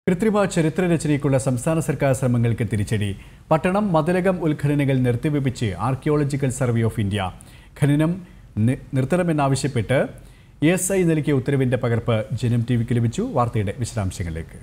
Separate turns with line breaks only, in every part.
കൃത്രിമ ചരിത്രരചനയ്ക്കുള്ള സംസ്ഥാന സർക്കാർ ശ്രമങ്ങൾക്ക് തിരിച്ചടി പട്ടണം മതിലകം ഉത്ഖനനങ്ങൾ നിർത്തിവെപ്പിച്ച് ആർക്കിയോളജിക്കൽ സർവേ ഓഫ് ഇന്ത്യ ഖനനം നി- നിർത്തണമെന്നാവശ്യപ്പെട്ട് എസ് ഐ നൽകിയ ഉത്തരവിന്റെ പകർപ്പ് ജനം ടി വിക്ക് ലഭിച്ചു വാർത്തയുടെ വിശദാംശങ്ങളിലേക്ക്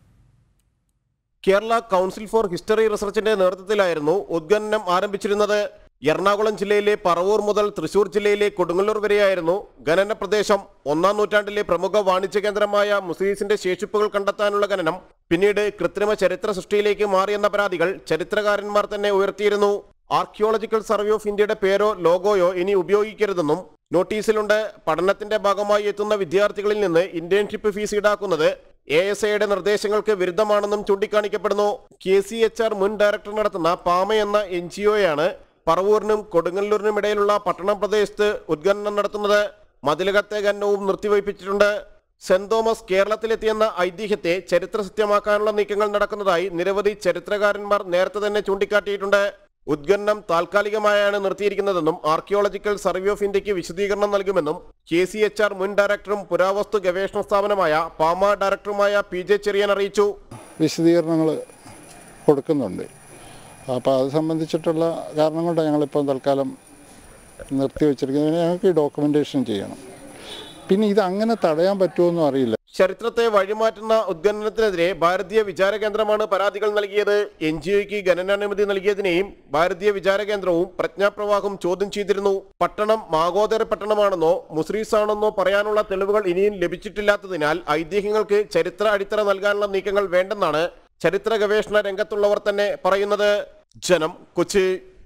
കേരള കൗൺസിൽ ഫോർ ഹിസ്റ്ററി റിസർച്ചിന്റെ നേതൃത്വത്തിലായിരുന്നു ഉദ്ഖനനം ആരംഭിച്ചിരുന്നത് എറണാകുളം ജില്ലയിലെ പറവൂർ മുതൽ തൃശൂർ ജില്ലയിലെ കൊടുങ്ങല്ലൂർ വരെയായിരുന്നു ഖനന പ്രദേശം ഒന്നാം നൂറ്റാണ്ടിലെ പ്രമുഖ വാണിജ്യ കേന്ദ്രമായ മുസ്ലിംസിന്റെ ശേഷിപ്പുകൾ കണ്ടെത്താനുള്ള ഖനനം പിന്നീട് കൃത്രിമ ചരിത്ര സൃഷ്ടിയിലേക്ക് മാറിയെന്ന പരാതികൾ ചരിത്രകാരന്മാർ തന്നെ ഉയർത്തിയിരുന്നു ആർക്കിയോളജിക്കൽ സർവേ ഓഫ് ഇന്ത്യയുടെ പേരോ ലോഗോയോ ഇനി ഉപയോഗിക്കരുതെന്നും നോട്ടീസിലുണ്ട് പഠനത്തിന്റെ ഭാഗമായി എത്തുന്ന വിദ്യാർത്ഥികളിൽ നിന്ന് ഇന്റേൺഷിപ്പ് ഫീസ് ഈടാക്കുന്നത് എ എസ് ഐയുടെ നിർദ്ദേശങ്ങൾക്ക് വിരുദ്ധമാണെന്നും ചൂണ്ടിക്കാണിക്കപ്പെടുന്നു കെ സി എച്ച് ആർ മുൻ ഡയറക്ടർ നടത്തുന്ന പാമ എന്ന എൻ ജി ഒയാണ് പറവൂരിനും കൊടുങ്ങല്ലൂരിനും ഇടയിലുള്ള പട്ടണം പ്രദേശത്ത് ഉദ്ഖനനം നടത്തുന്നത് മതിലകത്തെ ഖനനവും നിർത്തിവയ്പ്പിച്ചിട്ടുണ്ട് സെന്റ് തോമസ് കേരളത്തിലെത്തിയെന്ന ഐതിഹ്യത്തെ ചരിത്ര സത്യമാക്കാനുള്ള നീക്കങ്ങൾ നടക്കുന്നതായി നിരവധി ചരിത്രകാരന്മാർ നേരത്തെ തന്നെ ചൂണ്ടിക്കാട്ടിയിട്ടുണ്ട് ഉദ്ഖനനം താൽക്കാലികമായാണ് നിർത്തിയിരിക്കുന്നതെന്നും ആർക്കിയോളജിക്കൽ സർവേ ഓഫ് ഇന്ത്യക്ക് വിശദീകരണം നൽകുമെന്നും കെ സി എച്ച് ആർ മുൻ ഡയറക്ടറും പുരാവസ്തു ഗവേഷണ സ്ഥാപനമായ പാമ ഡയറക്ടറുമായ പി ജെ ചെറിയൻ അറിയിച്ചു
വിശദീകരണങ്ങൾ കൊടുക്കുന്നുണ്ട് അപ്പോൾ അത് സംബന്ധിച്ചിട്ടുള്ള കാരണം കൊണ്ട് ഞങ്ങളിപ്പോൾ തൽക്കാലം നിർത്തിവെച്ചിരിക്കുന്നത് പിന്നെ ഞങ്ങൾക്ക് ഈ ഡോക്യുമെൻറ്റേഷൻ ചെയ്യണം പിന്നെ ഇത് അങ്ങനെ തടയാൻ പറ്റുമോന്നും അറിയില്ല
ചരിത്രത്തെ വഴിമാറ്റുന്ന ഉദ്ഖനനത്തിനെതിരെ ഭാരതീയ വിചാര കേന്ദ്രമാണ് പരാതികൾ നൽകിയത് എൻ ജി ഒക്ക് ഖനനാനുമതി നൽകിയതിനെയും ഭാരതീയ വിചാര കേന്ദ്രവും പ്രജ്ഞാപ്രവാഹം ചോദ്യം ചെയ്തിരുന്നു പട്ടണം മാഗോദര പട്ടണമാണെന്നോ മുസ്രീസ് ആണെന്നോ പറയാനുള്ള തെളിവുകൾ ഇനിയും ലഭിച്ചിട്ടില്ലാത്തതിനാൽ ഐതിഹ്യങ്ങൾക്ക് ചരിത്ര അടിത്തറ നൽകാനുള്ള നീക്കങ്ങൾ വേണ്ടെന്നാണ് ചരിത്ര ഗവേഷണ രംഗത്തുള്ളവർ തന്നെ പറയുന്നത് ജനം കൊച്ചി